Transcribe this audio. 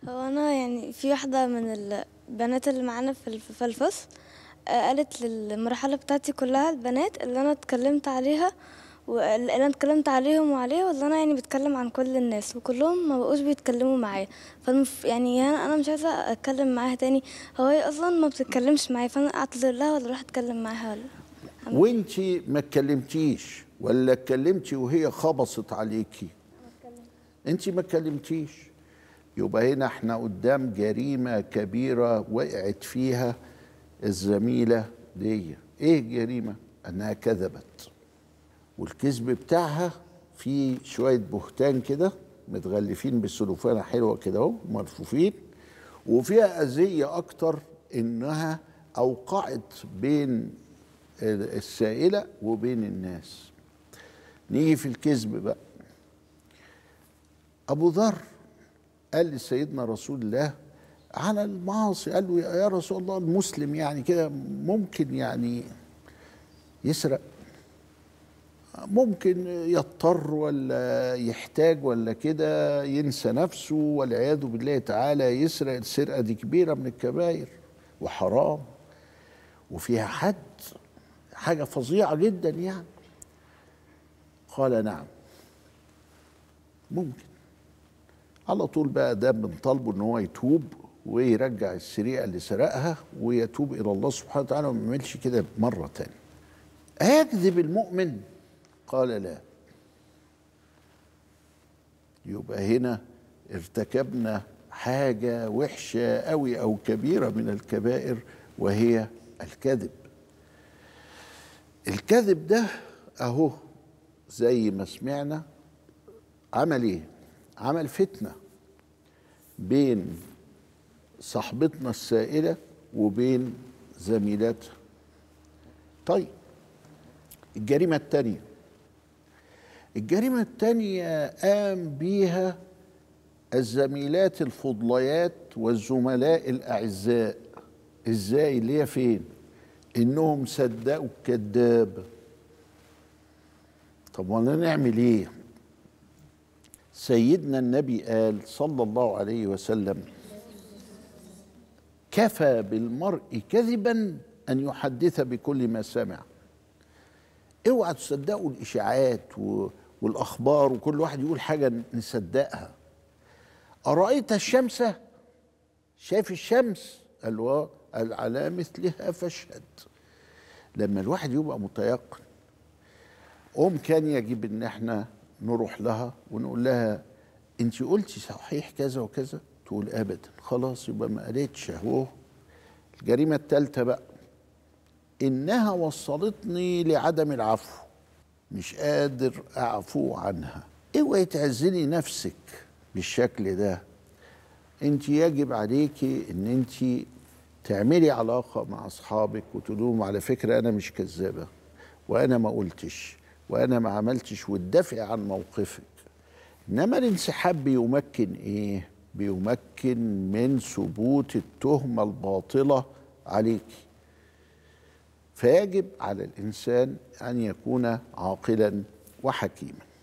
هو انا يعني في واحده من البنات اللي معانا في الف- في الفصل آه، قالت للمرحله بتاعتي كلها البنات اللي انا اتكلمت عليها واللي انا اتكلمت عليهم وعليها واللي انا يعني بتكلم عن كل الناس وكلهم ما بقوش بيتكلموا معايا فالمف... يعني انا أنا مش عايزه اتكلم معاها تاني هو هي اصلا ما بتتكلمش معايا فانا اعتذر لها ولا اروح اتكلم معاها ولا وانت ما اتكلمتيش ولا اتكلمتي وهي خبصت عليكي انت ما اتكلمتيش يبقى هنا احنا قدام جريمة كبيرة وقعت فيها الزميلة دي ايه الجريمة انها كذبت والكذب بتاعها فيه شوية بهتان كده متغلفين بالسلوفانة حلوة كده اهو مرفوفين وفيها أذية أكتر إنها أوقعت بين السائلة وبين الناس نيجي في الكذب بقى أبو ذر قال لسيدنا رسول الله على المعاصي قال له يا رسول الله المسلم يعني كده ممكن يعني يسرق ممكن يضطر ولا يحتاج ولا كده ينسى نفسه والعياذ بالله تعالى يسرق السرقة دي كبيرة من الكبائر وحرام وفيها حد حاجة فظيعة جدا يعني قال نعم ممكن على طول بقى ده بنطالبه ان هو يتوب ويرجع السرقة اللي سرقها ويتوب الى الله سبحانه وتعالى وما يعملش كده مرة تانية أيكذب المؤمن قال لا يبقى هنا ارتكبنا حاجة وحشة أوي أو كبيرة من الكبائر وهي الكذب الكذب ده أهو زي ما سمعنا عمل إيه؟ عمل فتنة بين صاحبتنا السائلة وبين زميلاتها طيب الجريمة التانية الجريمة التانية قام بيها الزميلات الفضليات والزملاء الأعزاء ازاي اللي هي فين انهم صدقوا الكذاب طب وانا نعمل ايه سيدنا النبي قال صلى الله عليه وسلم كفى بالمرء كذبا ان يحدث بكل ما سمع اوعى تصدقوا الاشاعات و- والاخبار وكل واحد يقول حاجه نصدقها ارايت الشمس شايف الشمس قال له قال على مثلها فاشهد لما الواحد يبقى متيقن قوم كان يجب ان احنا نروح لها ونقول لها انت قلتي صحيح كذا وكذا تقول ابدا خلاص يبقى ما قالتش اهو الجريمه الثالثه بقى انها وصلتني لعدم العفو مش قادر اعفو عنها اوعي تعزلي نفسك بالشكل ده انت يجب عليكي ان انت تعملي علاقه مع اصحابك وتقول لهم على فكره انا مش كذابه وانا ما قلتش وانا ما عملتش وتدافعي عن موقفك انما الانسحاب بيمكن ايه بيمكن من ثبوت التهمه الباطله عليكي فيجب على الانسان ان يكون عاقلا وحكيما